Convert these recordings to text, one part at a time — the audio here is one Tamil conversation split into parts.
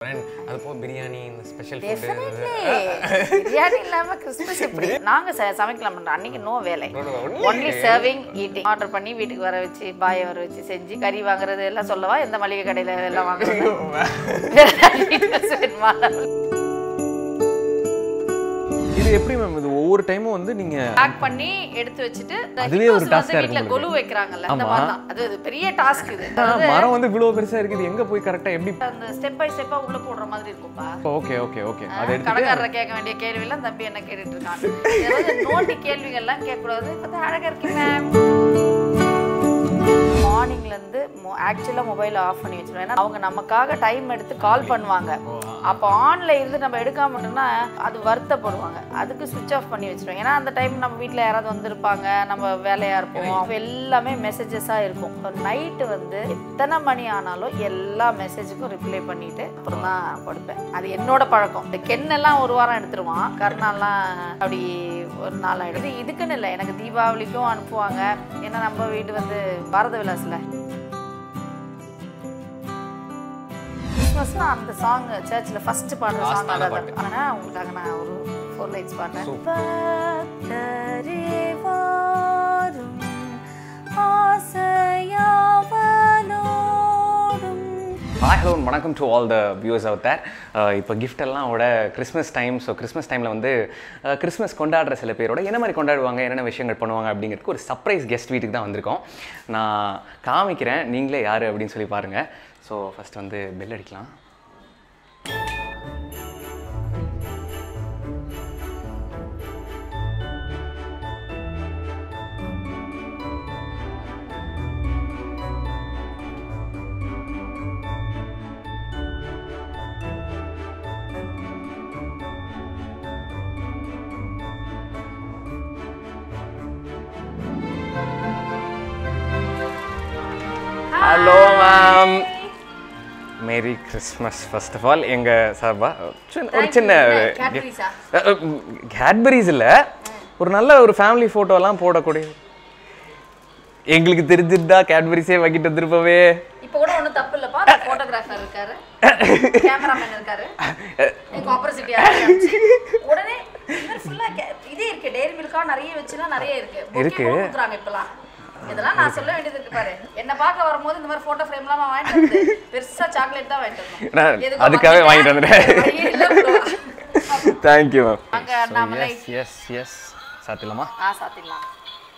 அது போக பிரியாணி இந்த ஸ்பெஷல் ஃபுட்டு டெஃபினெட்லி பிரியாணி இல்லாம கிறிஸ்மஸ் எப்படி நாங்க ச- சமைக்கலாம் பண்றோம் அன்னைக்கு நோ வேலை ஒன்லி சர்விங் ஈட்டிங் ஆர்டர் பண்ணி வீட்டுக்கு வர வச்சு பாயை வர வச்சு செஞ்சு கறி வாங்குறது எல்லாம் சொல்லவா எந்த மளிகை கடையில எல்லாம் வாங்குறது வேணுமா? இது எப்படி மேம் இது ஒவ்வொரு டைமும் வந்து நீங்க பேக் பண்ணி எடுத்து வச்சுட்டு இந்த அதுவே ஒரு Hindus task ஆ வந்து இருக்கு வீட்ல கொலு வைக்கிறாங்கல்ல அந்த ஆமா. மாதிரி தான் அது அது பெரிய டாஸ்க் இது ஆ, மரம் வந்து இவ்வளவு பெருசா இருக்குது எங்க போய் கரெக்டா எப்படி அந்த ஸ்டெப் பை ஸ்டெப்பா உள்ள போடுற மாதிரி இருக்கும்பா ஓகே ஓகே ஓகே அதை எடுத்துட்டு கடைக்காரரை கேட்க வேண்டிய கேள்வி எல்லாம் தம்பி என்ன கேட்டுட்டு இருக்கான் ஏதாவது நோட்டி கேள்விகள் எல்லாம் கேட்கக்கூடாது இப்போ அழகா இருக்கு மேம் மார்னிங்ல இருந்து ஆக்சுவலா மொபைல் ஆஃப் பண்ணி வச்சிருவேன் ஏன்னா அவங்க நமக்காக டைம் எடுத்து கால் பண்ணுவாங்க அப்போ ஆன்ல இருந்து நம்ம எடுக்காம விட்டோம்னா அது வருத்தப்படுவாங்க அதுக்கு சுவிட்ச் ஆஃப் பண்ணி வச்சிருவேன் ஏன்னா அந்த டைம் நம்ம வீட்ல யாராவது வந்திருப்பாங்க நம்ம வேலையா இருப்போம் அப்ப எல்லாமே மெசேஜஸா இருக்கும் நைட்டு வந்து எத்தனை மணி ஆனாலும் எல்லா மெசேஜுக்கும் ரிப்ளை பண்ணிட்டு அப்புறம் தான் படுப்பேன் அது என்னோட பழக்கம் இந்த கென்னெல்லாம் ஒரு வாரம் எடுத்துருவான் கருணாலாம் அப்படி ஒரு நாள் ஆயிடுது இதுக்குன்னு இல்லை எனக்கு தீபாவளிக்கும் அனுப்புவாங்க ஏன்னா நம்ம வீடு வந்து பாரத விலாஸ்ல கிறிஸ்மஸ்னா அந்த சாங் சர்ச்சில் ஃபர்ஸ்ட் பாடுற சாங் அதான் ஆனால் உங்களுக்காக நான் ஒரு ஃபோர் லைன்ஸ் பாடுறேன் பக்தரே வாரும் ஆசையாவலோடும் ஹாய் ஹலோ வணக்கம் to all the views out there இப்போ gift எல்லாம் விட கிறிஸ்மஸ் டைம் ஸோ கிறிஸ்மஸ் டைமில் வந்து அஹ், கிறிஸ்மஸ் கொண்டாடுற சில பேரோட என்ன மாதிரி கொண்டாடுவாங்க என்னென்ன விஷயங்கள் பண்ணுவாங்க அப்படிங்கிறதுக்கு ஒரு சர்ப்ரைஸ் கெஸ்ட் வீட்டுக்கு தான் வந்திருக்கோம் நான் காமிக்கிறேன் நீங்களே யார் அப்படின்னு சொல்லி பாருங்கள் ஸோ ஃபஸ்ட் வந்து பெல் அடிக்கலாம் hello ma'am merry Christmas first of all எங்கள் சார்பா சின்ன- ஒரு சின்ன கேட்ரிஸா கேட்பரிஸ் இல்லை ஒரு நல்ல ஒரு ஃபேமிலி ஃபோட்டோலாம் போடக்கூடிய எங்களுக்கு தெரிஞ்சிருந்தா கேட்பரிஸே வாங்கிட்டு வந்திருப்பவே இப்போ கூட ஒன்றும் தப்பு இல்லைப்பா ஃபோட்டோகிராஃபர் இருக்காரு கேமராமேன் இருக்காரு எங்க ஆப்போசிட் உடனே ஃபுல்லா இதே இருக்கு டெய்ரி மில்கா நிறைய வச்சுலாம் நிறைய இருக்கு இருக்கு. இருக்கு கொடுக்குறாங்க இப்பலாம் இதெல்லாம் நான் சொல்ல வேண்டியது இருக்கு பாரு என்ன பார்க்க வரும்போது இந்த மாதிரி போட்டோ ஃப்ரேம்லாம் வாங்கிட்டு வந்து பெருசா சாக்லேட் தான் வாங்கிட்டு வரணும் நான் எதுக்கோ அதுக்காகவே வாங்கிட்டு வந்துட்டேன். வந்துட்டேன் வழியே இல்ல bro. தேங்க்யூ மேம் அங்க அண்ணாமலை எஸ் எஸ் எஸ் சாத்திடலாமா ஆ சாத்திடலாம்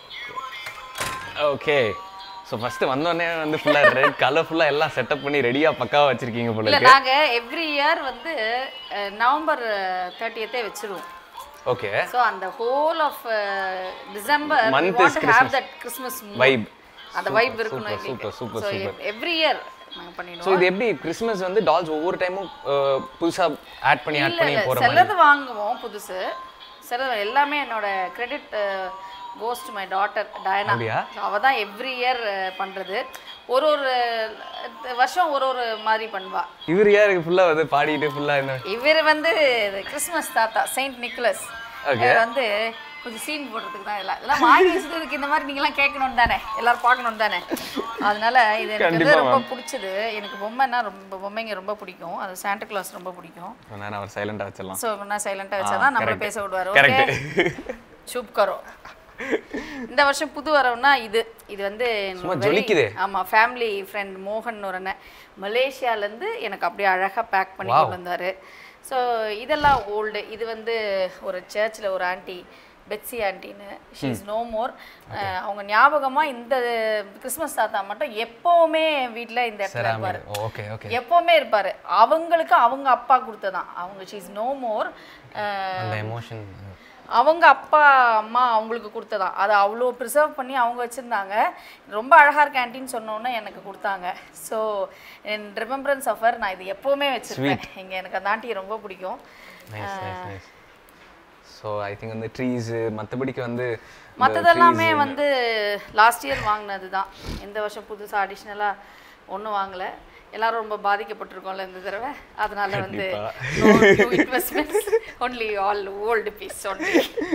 ஓகே ஸோ ஃபஸ்ட்டு வந்தோடனே வந்து ஃபுல்லாக ரெட் கலர்ஃபுல்லாக எல்லாம் செட்டப் பண்ணி ரெடியாக பக்காவாக வச்சிருக்கீங்க போல இல்ல இருக்கு நாங்க எவ்ரி இயர் வந்து அஹ், நவம்பர் தேர்ட்டியத்தே வச்சிருவோம் ஓகே ஸோ அந்த whole of December Month is want have that Christmas Vibe. அந்த வைப் இருக்கணும் super, super, so super. Every year நாங்க ஸோ பண்ணிடுவோம் இது எப்படி கிறிஸ்மஸ் வந்து டால்ஸ் ஒவ்வொரு டைமும் புதுசாக ஆட் பண்ணி ஆட் இல்ல பண்ணி இல்ல போகிற மாதிரி சிலது வாங்குவோம் புதுசு சிலது எல்லாமே என்னோட credit goes to my daughter Diana அப்படியா? அவ தான் எவ்ரி இயர் பண்றது ஒரு ஒரு அஹ், வருஷம் ஒரு ஒரு மாதிரி பண்ணுவா இவர் யாருக்கு ஃபுல்லாக வந்து பாடிட்டு ஃபுல்லாக என்ன இவர் வந்து கிறிஸ்மஸ் தாத்தா செயின்ட் நிக்கலஸ் Okay. இவர் வந்து கொஞ்சம் சீன் போடுறதுக்கு தான் எல்லாம் இதெல்லாம் வாங்கி வச்சதுக்கு இந்த மாதிரி நீங்களாம் கேட்கணும் தானே எல்லாரும் பார்க்கணும் தானே அதனால இது எனக்கு கண்டிப்பா, வந்து ரொம்ப பிடிச்சது எனக்கு பொம்மைன்னா ரொம்ப பொம்மைங்க ரொம்ப பிடிக்கும் அது சாண்டா கிளாஸ் ரொம்ப பிடிக்கும் நான் அவர் சைலண்டாக வச்சிடலாம் ஸோ நான் சைலண்டாக வச்சா தான் நம்மள correct. பேச விடுவார் ஓகே கரெக்ட் சூப் கரோ இந்த வருஷம் புது வரவுன்னா இது இது வந்து சும்மா very- ஜொலிக்குதே. ஆமா ஃபேமிலி ஃப்ரெண்ட் மோகன் ஒரு அண்ணன் மலேசியாலேருந்து எனக்கு அப்படியே அழகா பேக் பண்ணி Wow. கொண்டு வந்தாரு ஸோ இதெல்லாம் ஓல்டு இது வந்து ஒரு சர்ச்சில் ஒரு ஆண்டி பெட்ஸி ஆண்டின்னு ஷீ இஸ் நோ மோர் அவங்க ஞாபகமா இந்த கிறிஸ்மஸ் தாத்தா மட்டும் எப்பவுமே வீட்ல இந்த இடத்துல இருப்பாரு ஓகே ஓகே எப்பவுமே இருப்பாரு அவங்களுக்கு அவங்க அப்பா கொடுத்ததான் அவங்க ஷீ இஸ் நோ மோர் அந்த எமோஷன் அவங்க அப்பா அம்மா அவங்களுக்கு கொடுத்ததான் அதை அவ்வளோ ப்ரிசர்வ் பண்ணி அவங்க வச்சுருந்தாங்க ரொம்ப அழகாக இருக்க ஆண்டின்னு சொன்னோன்னே எனக்கு கொடுத்தாங்க ஸோ என் ரிமெம்பரன்ஸ் ஆஃபர் நான் இது எப்போவுமே வச்சுருப்பேன் இங்கே எனக்கு அந்த ஆண்டியை ரொம்ப பிடிக்கும் nice nice nice so I think வந்து ட்ரீஸு மற்றபடிக்கு வந்து இந்த மற்றதெல்லாமே வந்து லாஸ்ட் இயர் வாங்கினது தான் இந்த வருஷம் புதுசாக அடிஷ்னலாக ஒன்றும் வாங்கலை எல்லாரும் ரொம்ப பாதிக்கப்பட்டிருக்கோம்ல இந்த தடவை அதனால வந்து investments only all old piece only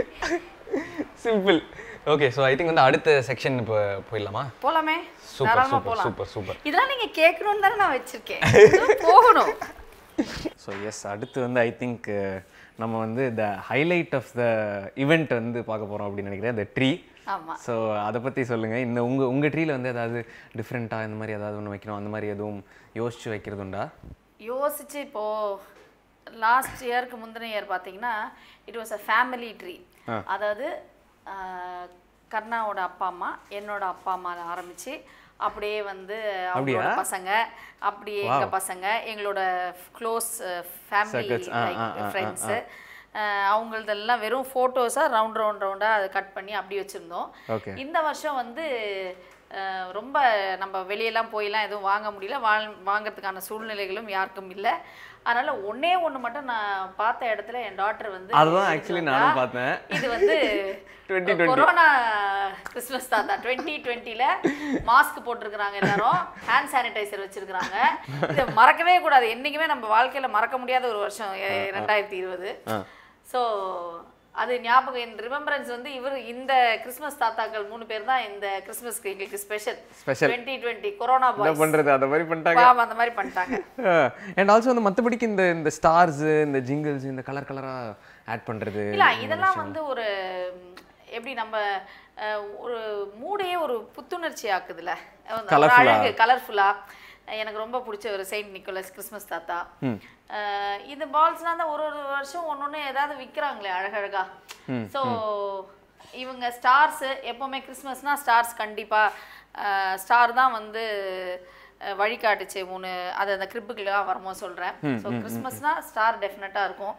simple okay so I think வந்து அடுத்த செக்ஷன் இப்போ போயிடலாமா போலாமே Super, தாராளமா super, போலாம் super, super. இதெல்லாம் நீங்க கேட்கணும்னு தானே நான் வச்சிருக்கேன் இதெல்லாம் போகணும் ஸோ எஸ் அடுத்து வந்து ஐ திங்க் நம்ம வந்து the highlight of the event வந்து பார்க்க போகிறோம் அப்படின்னு நினைக்கிறேன் the ட்ரீ ஆமா ஸோ அதை பற்றி சொல்லுங்கள் இந்த உங்கள் உங்கள் ட்ரீல வந்து ஏதாவது டிஃப்ரெண்ட்டாக இந்த மாதிரி ஏதாவது ஒன்று வைக்கணும் அந்த மாதிரி எதுவும் யோசிச்சு வைக்கிறது உண்டா யோசிச்சு இப்போ லாஸ்ட் இயருக்கு முந்தின இயர் பார்த்தீங்கன்னா it was a family tree அதாவது ஆஹ், கர்ணாவோட அப்பா அம்மா என்னோட அப்பா அம்மா ஆரம்பிச்சு அப்படியே வந்து அவங்களோட பசங்க அப்படியே எங்க பசங்க எங்களோட க்ளோஸ் ஃபேமிலி Circles. ஆ, ஆ, ஆ, ஆ, ஃப்ரெண்ட்ஸு அவங்களதெல்லாம் வெறும் ஃபோட்டோஸாக ரவுண்ட் ரவுண்ட் ரவுண்டாக அதை கட் பண்ணி அப்படி வச்சுருந்தோம் ஓகே இந்த வருஷம் வந்து அஹ், ரொம்ப நம்ம வெளியெல்லாம் போயெல்லாம் எதுவும் வாங்க முடியல வாழ் வாங்கறதுக்கான சூழ்நிலைகளும் யாருக்கும் இல்லை அதனால ஒண்ணே ஒண்ணு மட்டும் நான் பார்த்த இடத்துல என் டாட்டர் வந்து அதுதான் எடுத்துட்டு actually வந்தா. நானும் பார்த்தேன். இது வந்து 2020. கொரோனா கிறிஸ்மஸ் தாத்தா டுவெண்ட்டி டுவெண்ட்டில மாஸ்க் போட்டிருக்கிறாங்க எல்லாரும் ஹேண்ட் சானிடைசர் வச்சிருக்கிறாங்க இதை மறக்கவே கூடாது என்னைக்குமே நம்ம வாழ்க்கையில மறக்க முடியாத ஒரு வருஷம் எ- ரெண்டாயிரத்தி இருபது ஸோ அது ஞாபகம் என் ரிமெம்பரன்ஸ் வந்து இவர் இந்த கிறிஸ்மஸ் தாத்தாக்கள் மூணு பேர் தான் இந்த கிறிஸ்மஸ்க்கு எங்களுக்கு special Special. Twenty twenty corona என்ன பாய்ஸ் பண்ணுறது அந்த மாதிரி பண்ணிட்டாங்க பாவம் அந்த மாதிரி பண்ணிட்டாங்க அண்ட் ஆல்சோ வந்து மற்றபடிக்கு இந்த இந்த ஸ்டார்ஸ் இந்த ஜிங்கிள்ஸ் இந்த கலர் கலராக ஆட் பண்ணுறது இல்ல இதெல்லாம் வந்து ஒரு ம், எப்படி நம்ம அஹ், ஒரு மூடையே ஒரு புத்துணர்ச்சி ஆக்குதுல்ல ஒரு Colourful-ஆ. அழகு கலர்ஃபுல்லா எனக்கு ரொம்ப பிடிச்ச ஒரு செயின்ட் நிக்கோலஸ் கிறிஸ்மஸ் தாத்தா அஹ், இந்த பால்ஸ்லாம் தான் ஒரு ஒரு வருஷம் ஒன்னொன்னு ஏதாவது விற்கிறாங்களே அழகழகா ஸோ இவங்க ஸ்டார்ஸ் எப்பவுமே கிறிஸ்மஸ்னா ஸ்டார்ஸ் கண்டிப்பா ஸ்டார் தான் வந்து அஹ், வழிகாட்டுச்சு மூணு அது அந்த கிரிப்புக்கெல்லாம் வரும்போது சொல்கிறேன் ஸோ கிறிஸ்மஸ்னா ஸ்டார் டெஃபினட்டாக இருக்கும்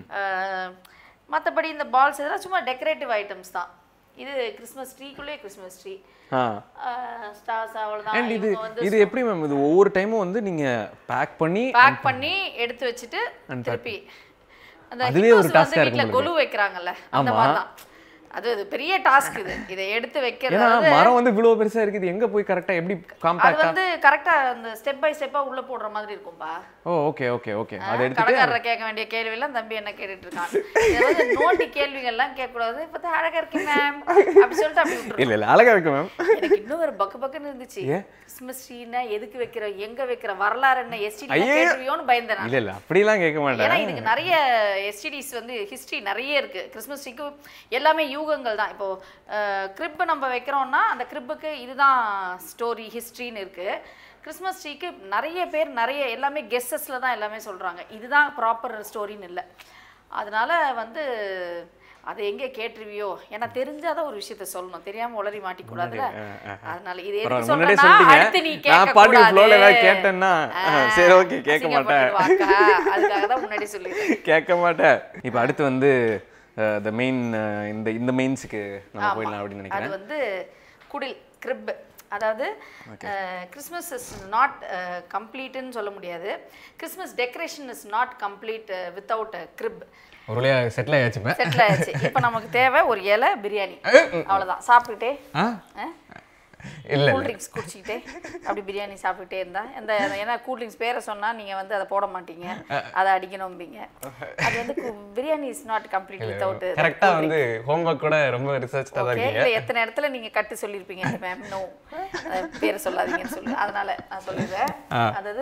மற்றபடி இந்த பால்ஸ் இதெல்லாம் சும்மா டெக்கரேட்டிவ் ஐட்டம்ஸ் தான் இது கிறிஸ்மஸ் ட்ரீக்குள்ளேயே கிறிஸ்மஸ் ட்ரீ ஆ ஸ்டார்ஸ் அவ்வளோதான் அண்ட் இது இவங்க வந்து இது எப்படி மேம் இது ஒவ்வொரு டைமும் வந்து நீங்கள் பேக் பண்ணி பேக் பண்ணி எடுத்து வச்சுட்டு திருப்பி அந்த அதுவே ஒரு ஹிந்துஸ் task-ஆ வந்து இருக்கு வீட்ல கொலு வைக்கிறாங்கல்ல அந்த மாதிரி தான் அது அது பெரிய டாஸ்க் இது இதை எடுத்து வைக்கிறது ஏன்னா மரம் வந்து இவ்வளோ பெருசா இருக்குது எங்க போய் கரெக்டா எப்படி அது காம்பாக்டா வந்து கரெக்டா அந்த ஸ்டெப் பை ஸ்டெப்பா உள்ள போடுற மாதிரி இருக்கும்பா ஓ ஓகே ஓகே ஓகே அதை எடுத்துட்டு கடைக்காரரை கேட்க வேண்டிய கேள்வியெல்லாம் தம்பி என்ன கேட்டுட்டு இருக்கான் ஏதாவது நோண்டி கேள்விகள்லாம் கேட்கக்கூடாது இப்போ தான் அழகா இருக்கு மேம் அப்படி சொல்லிட்டு அப்படி விட்டுரு இல்ல இல்ல அழகா இருக்கு மேம் எனக்கு இன்னும் ஒரு பக்கு பக்குன்னு இருந்துச்சு கிறிஸ்மஸ் ட்ரீனா எதுக்கு வைக்கிற எங்க வைக்கிற வரலாறு என்ன எஸ்டிடி கேட்டுருவியோன்னு பயந்தேன் நான். இல்ல இல்ல அப்படிலாம் கேட்க மாட்டேன் ஏன்னா இதுக்கு நிறைய எஸ்டிடிஸ் வந்து ஹிஸ்ட்ரி நிறைய இருக்கு கிறிஸ்மஸ் ட்ரீக்கு எல்லாமே யூகங்கள் தான் இப்போ கிரிப் நம்ம வைக்கிறோம்னா அந்த கிரிப்புக்கு இதுதான் ஸ்டோரி ஹிஸ்ட்ரின்னு இருக்கு கிறிஸ்மஸ் ட்ரீக்கு நிறைய பேர் நிறைய எல்லாமே கெஸ்ஸஸில் தான் எல்லாமே சொல்றாங்க இதுதான் ப்ராப்பர் ஸ்டோரின்னு இல்லை அதனால வந்து அதை எங்கே கேட்டுருவியோ ஏன்னா தெரிஞ்சாதான் ஒரு விஷயத்த சொல்லணும் தெரியாம உளறி மாட்டிக்கூடாதுல அதனால இது எதுக்கு பரவாயில்ல, முன்னாடியே சொல்றேன்னா அடுத்து நீ சொல்லிட்டீங்க நான் பாட்டு கேட்கக்கூடாது. ஃப்ளோல ஏதாவது கேட்டேன்னா ஆ, சரி ஓகே கேட்க மாட்டேன் அசிங்கப்பட்டுடுவாக்கா. அதுக்காக தான் முன்னாடி சொல்லிடுறேன் கேட்க மாட்டேன் இப்போ அடுத்து வந்து த மெயின் இந்த இந்த மெயின்ஸுக்கு நம்ம போயிடலாம் அப்படின்னு அது நினைக்கிறேன் வந்து குடில் கிரிப் அதாவது கிறிஸ்மஸ் இஸ் நாட் கம்ப்ளீட்னு சொல்ல முடியாது Christmas decoration is not complete without crib ஒரு வழியா செட்டில் ஆயாச்சுப்பேன் செட்டில் ஆயிடுச்சு இப்போ நமக்கு தேவை ஒரு இலை பிரியாணி அவ்வளவுதான் சாப்பிட்டுட்டே ஆ இல்ல கூல் ட்ரிங்க்ஸ் குடிச்சிக்கிட்டே அப்படி பிரியாணி சாப்பிட்டுட்டே இருந்தா இந்த ஏன்னா கூல் ட்ரிங்க்ஸ் பேரை சொன்னா நீங்க வந்து அதை போட மாட்டீங்க அதை அடிக்கணும்பீங்க அது வந்து கு- biryani is not complete without கரெக்டா வந்து ஹோம்ஒர்க் கூட ரொம்ப ரிசர்ச் தான் ஓகே இருக்கீங்க இல்லை எத்தனை இடத்துல நீங்க கட்டு சொல்லியிருப்பீங்க மேம் நோ பேரை சொல்லாதீங்கன்னு சொல்லி அதனால நான் சொல்லிடுறேன் அதாவது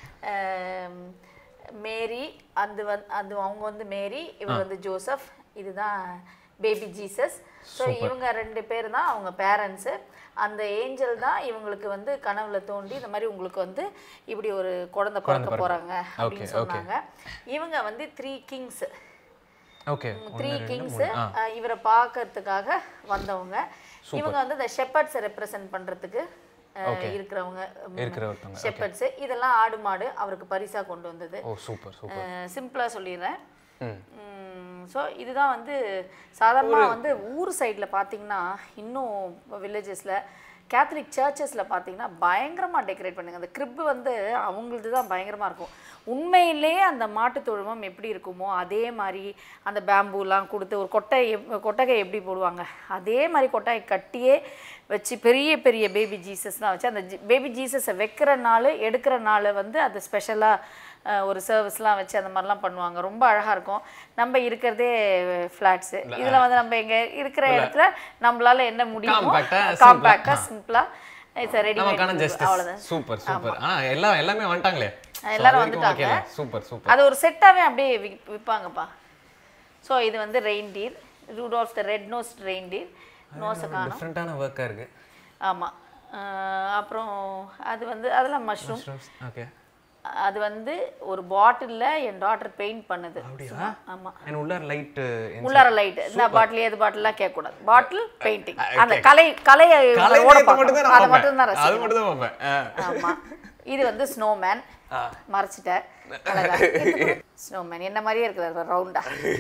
ஆம், மேரி அந்த வந்து அது அவங்க வந்து மேரி இவர் வந்து ஜோசப் இதுதான் பேபி ஜீசஸ் ஸோ இவங்க ரெண்டு பேர் தான் அவங்க பேரண்ட்ஸு அந்த ஏஞ்சல் தான் இவங்களுக்கு வந்து கனவுல தோண்டி இந்த மாதிரி உங்களுக்கு வந்து இப்படி ஒரு குழந்தை பிறக்க போறாங்க அப்படின்னு சொன்னாங்க இவங்க வந்து three kings okay three kings இவரை பார்க்கறதுக்காக வந்தவங்க இவங்க வந்து இந்த ஷெப்பர்ட்ஸை ரெப்ரசன்ட் பண்றதுக்கு அஹ், இருக்கிறவங்க இருக்கிற ஒருத்தவங்க ஷெப்பர்ட்ஸ் இதெல்லாம் ஆடு மாடு அவருக்கு பரிசா கொண்டு வந்தது ஓ சூப்பர் சூப்பர் சிம்பிளா சொல்லிடுறேன் ம் ஸோ இதுதான் வந்து சாதாரணமாக வந்து ஊர் சைடில் பார்த்தீங்கன்னா இன்னும் வில்லேஜஸில் கேத்தலிக் சர்ச்சஸில் பார்த்தீங்கன்னா பயங்கரமாக டெக்கரேட் பண்ணுங்க அந்த கிரிப்பு வந்து அவங்களது தான் பயங்கரமாக இருக்கும் உண்மையிலே அந்த மாட்டு தொழுவம் எப்படி இருக்குமோ அதே மாதிரி அந்த பேம்பூலாம் கொடுத்து ஒரு கொட்டை எப்- கொட்டகை எப்படி போடுவாங்க அதே மாதிரி கொட்டாயை கட்டியே வச்சு பெரிய பெரிய பேபி ஜீசஸ்லாம் வச்சு அந்த பேபி ஜீசஸை வைக்கிற நாள் எடுக்கிற நாள் வந்து அது ஸ்பெஷலாக அஹ் ஒரு சர்வீஸ்லாம் வச்சு அந்த மாதிரிலாம் பண்ணுவாங்க ரொம்ப அழகாக இருக்கும் நம்ம இருக்கிறதே ஃப்ளாட்ஸு இதில் வந்து நம்ம இங்கே இருக்கிற இடத்துல நம்மளால என்ன முடியுமோ Compact-ஆ, காம்பேக்டாக சிம்பிளாக இட்ஸ் ரெடி நமக்கான ஜஸ்டிஸ் அவ்வளோதான் சூப்பர் சூப்பர் ஆ எல்லாம் எல்லாமே வந்துட்டாங்களே எல்லாரும் வந்துட்டாங்க சூப்பர் சூப்பர் அது ஒரு செட்டாவே அப்படியே விப்- விற்பாங்கப்பா ஸோ இது வந்து reindeer Rudolph the red nose reindeer நோஸை காணும் டிஃப்ரெண்ட்டான ஒர்க்காக இருக்கு ஆமாம் அப்புறம் அது வந்து அதெல்லாம் மஷ்ரூம் ஓகே அது வந்து ஒரு பாட்டிலில் என் டாட்டர் பெயிண்ட் பண்ணுது அப்படியா ஆமாம் அண்ட் உள்ளார லைட் உள்ளார லைட் இந்த பாட்டில் ஏது பாட்டிலாம் கேட்கக்கூடாது பாட்டில் பெயிண்டிங் அந்த கலை கலையை ஓட பார்க்கணும். அதை மட்டும் தான் அது ரசிக்கணும் மட்டும் தான் பார்ப்பேன் ஆ. ஆமா இது வந்து ஸ்னோமேன் மறைச்சிட்டேன் ஸ்னோமேன் என்ன மாதிரியே இருக்குது ரவுண்டா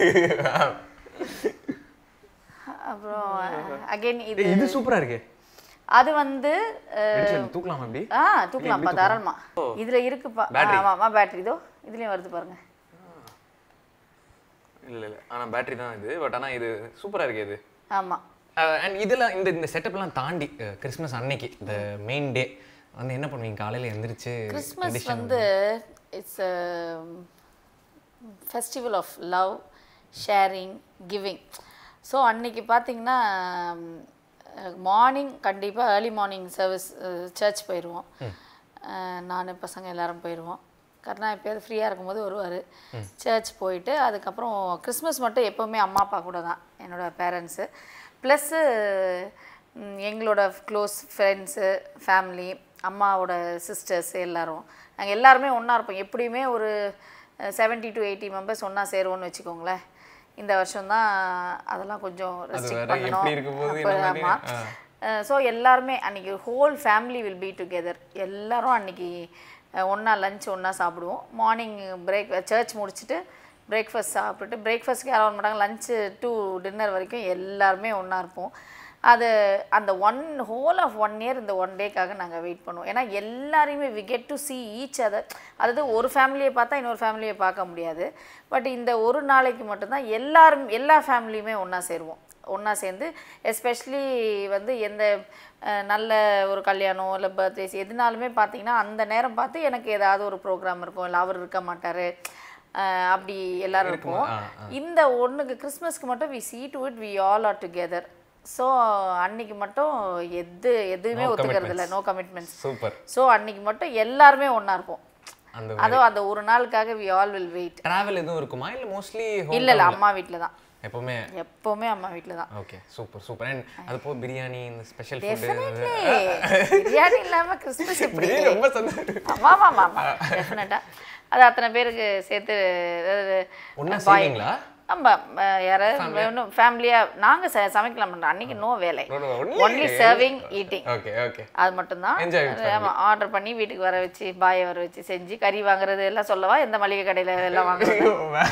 அப்புறம் அகைன் இது ஏய், இது சூப்பரா இருக்கு அது வந்து அஹ், எடுத்து சொல்லு, தூக்கலாமா அப்படி ஆ தூக்கலாம்ப்பா தாராளமா இதுல இருக்குப்பா ஆமா ஆமா பேட்டரி இதோ இதுலயும் வருது பாருங்க இல்ல இல்ல ஆனா பேட்டரி தான் இது பட் ஆனா இது சூப்பரா இருக்கு இது ஆமா அண்ட் இதெல்லாம் இந்த இந்த செட்டப்லாம் தாண்டி கிறிஸ்மஸ் அன்னைக்கு இந்த மெயின் டே வந்து என்ன பண்ணுவீங்க காலையில எந்திரிச்சு கிறிஸ்மஸ் வந்து it's festival of love sharing giving so அன்னைக்கு பார்த்தீங்கன்னா மார்னிங் கண்டிப்பாக ஏர்லி மார்னிங் சர்வீஸ் சர்ச் போயிடுவோம் நான் பசங்க எல்லாரும் போயிடுவோம் கர்ணா எப்பயாவது ஃப்ரீயாக இருக்கும்போது வருவார் சர்ச் போயிட்டு அதுக்கப்புறம் கிறிஸ்மஸ் மட்டும் எப்போவுமே அம்மா அப்பா கூட தான் என்னோட பேரண்ட்ஸு ப்ளஸ்ஸு எங்களோட க்ளோஸ் ஃப்ரெண்ட்ஸு ஃபேமிலி அம்மாவோட சிஸ்டர்ஸ் எல்லாரும் நாங்கள் எல்லாருமே ஒன்றா இருப்போம் எப்படியுமே ஒரு செவன்ட்டி டு எயிட்டி மெம்பர்ஸ் ஒன்றா சேருவோம்னு வச்சுக்கோங்களேன் இந்த வருஷம் தான் அதெல்லாம் கொஞ்சம் ரெஸ்ட்ரிக்ட் வேற எப்படி இருக்க போகுது, என்ன மாதிரி? பண்ணணும் ஸோ எல்லாருமே அன்னைக்கு whole family will be together எல்லாரும் அன்னைக்கு ஒன்றா லஞ்ச் ஒன்றா சாப்பிடுவோம் மார்னிங் பிரேக் சர்ச் முடிச்சுட்டு பிரேக்ஃபாஸ்ட் சாப்பிட்டுட்டு பிரேக்ஃபாஸ்ட்க்கு யாரும் வர மாட்டாங்க லஞ்சு டு டின்னர் வரைக்கும் எல்லாருமே ஒன்றா இருப்போம் அது அந்த one whole of one year இந்த ஒன் டேக்காக நாங்கள் வெயிட் பண்ணுவோம் ஏன்னா எல்லாரையுமே we get to see each other அதாவது ஒரு ஃபேமிலியை பார்த்தா இன்னொரு ஃபேமிலியை பார்க்க முடியாது பட் இந்த ஒரு நாளைக்கு மட்டும்தான் எல்லாரும் எல்லா ஃபேமிலியுமே ஒன்றா சேருவோம் ஒன்றா சேர்ந்து எஸ்பெஷலி வந்து எந்த அஹ், நல்ல ஒரு கல்யாணம் இல்லை பர்த்டேஸ் எதுனாலுமே பார்த்தீங்கன்னா அந்த நேரம் பார்த்து எனக்கு ஏதாவது ஒரு ப்ரோக்ராம் இருக்கும் இல்லை அவர் இருக்க மாட்டார் அப்படி எல்லாரும் இருப்போம் இந்த ஒன்றுக்கு கிறிஸ்மஸ்க்கு மட்டும் we see to it we all are together so அன்னைக்கு மட்டும் எது எதுவுமே ஒத்துக்கிறது இல்லை நோ கமிட்மெண்ட்ஸ் சூப்பர் ஸோ அன்னைக்கு மட்டும் எல்லாருமே ஒன்றா இருப்போம் அந்த அதுவும் அந்த ஒரு நாளுக்காக we all will wait travel எதுவும் இருக்குமா இல்ல மோஸ்ட்லி இல்லை இல்லை அம்மா வீட்டில் தான் எப்பவுமே எப்போவுமே அம்மா வீட்டில் தான் ஓகே சூப்பர் சூப்பர் அண்ட் அது போக பிரியாணி இந்த ஸ்பெஷல் ஃபுட் டெஃபினெட்லி பிரியாணி இல்லாம கிறிஸ்மஸ் எப்படி ரொம்ப சந்தோஷம் ஆமா ஆமா ஆமா டெஃபினட்டா அது அத்தனை பேருக்கு சேர்த்து அதாவது ஒண்ணா பாய்- செய்வீங்களா ஆமா அஹ் யாராவது இன்னும் ஃபேமிலியா நாங்க ச- சமைக்கலாம் மாட்டோம் அன்னைக்கு நோ வேலை No, no, only- only serving eating okay okay அது மட்டும்தான் Enjoy with ஆமா ஆர்டர் பண்ணி வீட்டுக்கு வர வச்சு பாயை வர வச்சு செஞ்சு கறி வாங்குறது எல்லாம் சொல்லவா எந்த மளிகை கடையில எல்லாம் வாங்குறது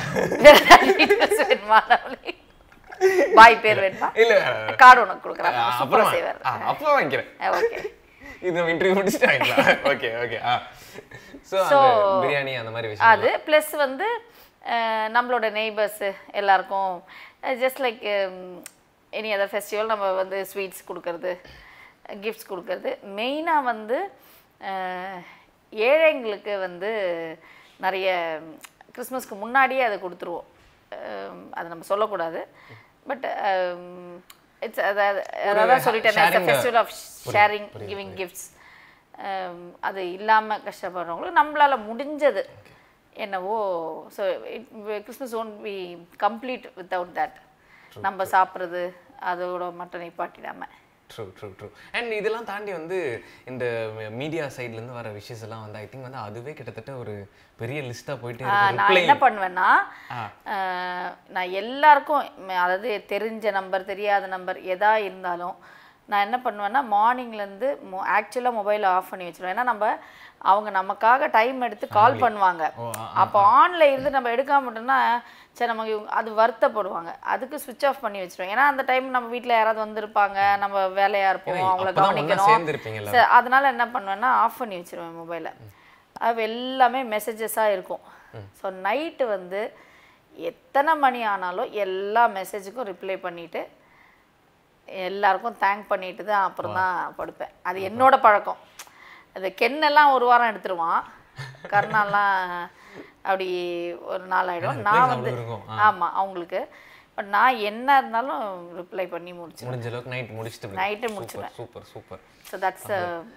வேணுமா நம்மளே? பாய் பேர் வேணுமா இல்ல கார்டு உனக்கு கொடுக்குறாங்க அப்புறமா சூப்பராக செய்வார் ஆ, அப்புறம் வாங்கிக்கிறேன் ஓகே இது நம்ம இன்டர்வியூ முடிச்சிட்டாங்களா ஓகே ஓகே ஆ ஸோ அந்த பிரியாணி அந்த மாதிரி விஷயம் அது ப்ளஸ் வந்து அஹ், நம்மளோட நெய்பர்ஸு எல்லாருக்கும் just like any other festival நம்ம வந்து ஸ்வீட்ஸ் கொடுக்கறது கிஃப்ட்ஸ் கொடுக்கறது மெயினாக வந்து அஹ், ஏழைங்களுக்கு வந்து நிறைய கிறிஸ்மஸ்க்கு முன்னாடியே அதை கொடுத்துருவோம் அஹ், அது நம்ம சொல்லக்கூடாது பட் இட்ஸ் அதாவது அதான் சொல்லிட்டேன் sharing the- festival of sharing giving gifts அது இல்லாமல் கஷ்டப்படுறவங்களுக்கு நம்மளால முடிஞ்சது என்னவோ so it Christmas won't be complete without that நம்ம சாப்பிட்றது அதோட மட்டும் நிப்பாட்டிடாம ட்ரூ ட்ரூ ட்ரூ அண்ட் இதெல்லாம் தாண்டி வந்து இந்த மீடியா சைட்லேருந்து வர விஷயஸ் எல்லாம் வந்து ஐ திங்க் வந்து அதுவே கிட்டத்தட்ட ஒரு பெரிய லிஸ்ட்டாக போயிட்டு ஆ, இருக்கு நான் என்ன பண்ணுவேன்னா ஆ. ஆஹ், நான் எல்லாருக்கும் ம- அதாவது தெரிஞ்ச நம்பர் தெரியாத நம்பர் எதா இருந்தாலும் நான் என்ன பண்ணுவேன்னா மார்னிங்லேருந்து ஆக்சுவலாக மொபைலை ஆஃப் பண்ணி வச்சிருவேன் ஏன்னா நம்ம அவங்க நமக்காக டைம் எடுத்து கால் பண்ணுவாங்க ஓ, ஆ, அப்போ ஆன்ல இருந்து நம்ம எடுக்காம விட்டோம்னா சரி நமக்கு இவங்க- அது வருத்தப்படுவாங்க அதுக்கு சுவிட்ச் ஆஃப் பண்ணி வச்சிருவேன் ஏன்னா அந்த டைம் நம்ம வீட்டில் யாராவது வந்திருப்பாங்க நம்ம வேலையா இருப்போம் ஏன்னா, அவங்கள அப்பதான் ஒண்ணா கவனிக்கணும் சேர்ந்திருப்பீங்கல்ல. சரி, அதனால என்ன பண்ணுவேன்னா ஆஃப் பண்ணி வச்சிருவேன் மொபைலை அது எல்லாமே மெசேஜஸாக இருக்கும் ஸோ நைட்டு வந்து எத்தனை மணி ஆனாலும் எல்லா மெசேஜுக்கும் ரிப்ளை பண்ணிவிட்டு எல்லாருக்கும் தேங்க் பண்ணிட்டு தான் அப்புறம் தான் படுப்பேன் அது என்னோட பழக்கம் அது கென்னெல்லாம் ஒரு வாரம் எடுத்துருவான் கர்ணாலாம் அப்படி ஒரு நாள் ஆயிடும் நான் வந்து அவ்வளவு இருக்கும். ஆமாம் அவங்களுக்கு பட் நான் என்ன இருந்தாலும் ரிப்ளை பண்ணி முடிச்சிடுவேன் முடிஞ்ச அளவுக்கு நைட் முடிச்சுட்டு Night முடிச்சிடுவேன். சூப்பர் சூப்பர் ஸோ தட்ஸ்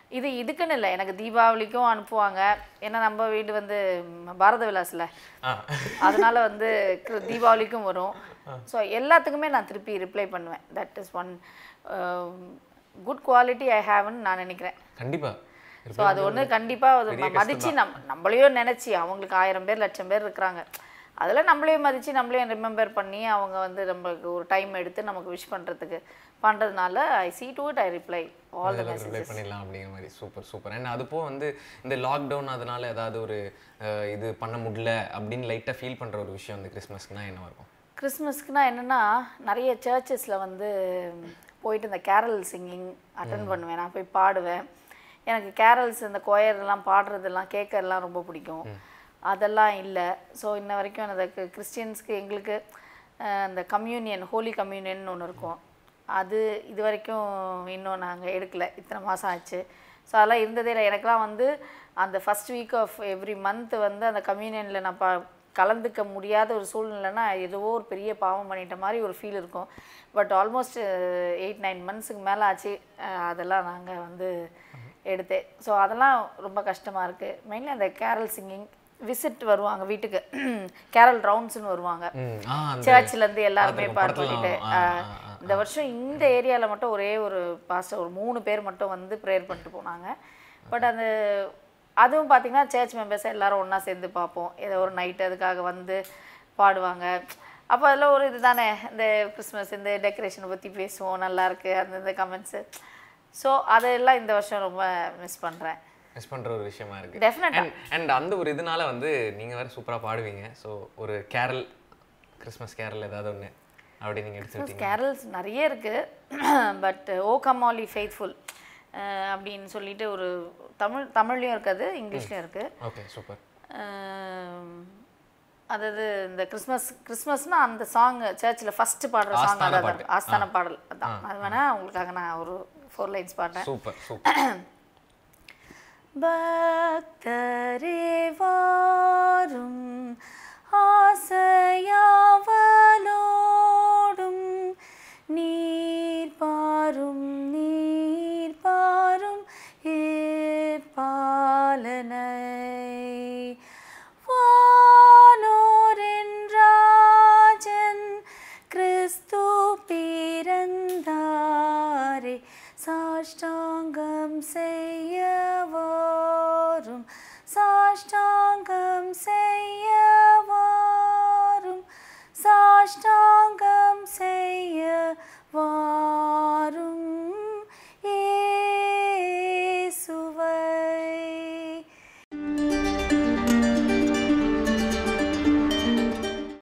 இது இதுக்குன்னு இல்லை எனக்கு தீபாவளிக்கும் அனுப்புவாங்க ஏன்னா நம்ம வீடு வந்து ம், பாரத விலாஸில் ஆ அதனால வந்து கிரு- தீபாவளிக்கும் வரும் ஸோ எல்லாத்துக்குமே நான் திருப்பி ரிப்ளை பண்ணுவேன் that is one good quality I ஹேவ்னு நான் நினைக்கிறேன் கண்டிப்பா ஸோ அது ஒன்று கண்டிப்பாக மதிச்சு நம் நம்மளையும் நினச்சி அவங்களுக்கு ஆயிரம் பேர் லட்சம் பேர் இருக்கிறாங்க அதில் நம்மளையும் மதித்து நம்மளையும் ரிமெம்பர் பண்ணி அவங்க வந்து நம்மளுக்கு ஒரு டைம் எடுத்து நமக்கு விஷ் பண்ணுறதுக்கு பண்ணுறதுனால I see to it I reply all the reply messages பண்ணிடலாம் அப்படிங்கிற மாதிரி சூப்பர் சூப்பர் அண்ட் அது போக வந்து இந்த லாக்டவுன் அதனால ஏதாவது ஒரு அஹ், இது பண்ண முடியல அப்படின்னு லைட்டாக ஃபீல் பண்ற ஒரு விஷயம் வந்து கிறிஸ்மஸ்க்குனா என்ன இருக்கும் கிறிஸ்மஸ்க்குனா என்னென்னா நிறைய சர்ச்சஸில் வந்து போயிட்டு இந்த கேரல் சிங்கிங் அட்டன் பண்ணுவேன் நான் போய் பாடுவேன் எனக்கு கேரல்ஸ் இந்த கொயர்லாம் பாடுறதெல்லாம் கேட்கறதுலாம் ரொம்ப பிடிக்கும் அதெல்லாம் இல்லை ஸோ இன்ன வரைக்கும் எனக்கு கிறிஸ்டியன்ஸ்க்கு எங்களுக்கு அஹ், இந்த கம்யூனியன் ஹோலி கம்யூனியன் ஒன்று இருக்கும் அது இது வரைக்கும் இன்னும் நாங்கள் எடுக்கலை இத்தனை மாதம் ஆச்சு ஸோ அதெல்லாம் இருந்ததே இல்லை எனக்கெலாம் வந்து அந்த first week of every month வந்து அந்த கம்யூனியனில் நான் பா கலந்துக்க முடியாத ஒரு சூழ்நிலைனா ஏதோ ஒரு பெரிய பாவம் பண்ணிட்ட மாதிரி ஒரு ஃபீல் இருக்கும் பட் ஆல்மோஸ்ட் எயிட் நைன் மந்த்ஸுக்கு மேலே ஆச்சு அஹ் அதெல்லாம் நாங்கள் வந்து எடுத்தேன் ஸோ அதெல்லாம் ரொம்ப கஷ்டமாக இருக்குது மெயின்லி அந்த கேரல் சிங்கிங் விசிட் வருவாங்க வீட்டுக்கு கேரல் ரவுண்ட்ஸ்னு வருவாங்க ம், ஆ அந்த சர்ச்சிலேருந்து எல்லாருமே படத்துல- பார்த்து படத்துல பண்ணிட்டு ஆ, ஆஹ், ஆ, ஆ, இந்த வருஷம் இந்த ஏரியாவில் மட்டும் ஒரே ஒரு பாஸ்டர் ஒரு மூணு பேர் மட்டும் வந்து ப்ரேயர் பண்ணிட்டு போனாங்க பட் அந்த அதுவும் பார்த்தீங்கன்னா சர்ச் மெம்பர்ஸ் எல்லாரும் ஒன்றா சேர்ந்து பார்ப்போம் ஏதோ ஒரு நைட் அதுக்காக வந்து பாடுவாங்க அப்போ அதில் ஒரு இதுதானே இந்த கிறிஸ்மஸ் இந்த டெக்கரேஷனை பற்றி பேசுவோம் நல்லா இருக்கு அந்த இந்த கமெண்ட்ஸு ஸோ அதெல்லாம் இந்த வருஷம் ரொம்ப மிஸ் பண்ணுறேன் மிஸ் பண்ற ஒரு விஷயமா இருக்கு டெஃபினட்டாக அண்ட் அண்ட் அந்த ஒரு இதனால வந்து நீங்க வேற சூப்பரா பாடுவீங்க ஸோ ஒரு கேரல் கிறிஸ்மஸ் கேரல் ஏதாவது ஒண்ணு அப்படி நீங்க எடுத்துக்கிட்டீங்க கேரல்ஸ் நிறைய இருக்குது பட் ஓ கமாலி ஃபெய்த்ஃபுல் அப்படின்னு சொல்லிட்டு ஒரு தமிழ் தமிழ்லையும் இருக்குது இங்கிலீஷ்லையும் இருக்குது ஓகே சூப்பர் அதாவது இந்த கிறிஸ்மஸ் கிறிஸ்மஸ்னா அந்த சாங் சர்ச்சில் ஃபஸ்ட்டு பாடுற சாங் ஆஸ்தான அதான் பாட்டு. ஆஸ்தான பாடல் அதான் அது வேணா உங்களுக்காக நான் ஒரு ஃபோர் லைன்ஸ் பாடுறேன் சூப்பர் சூப்பர் பக்தரே வாரும்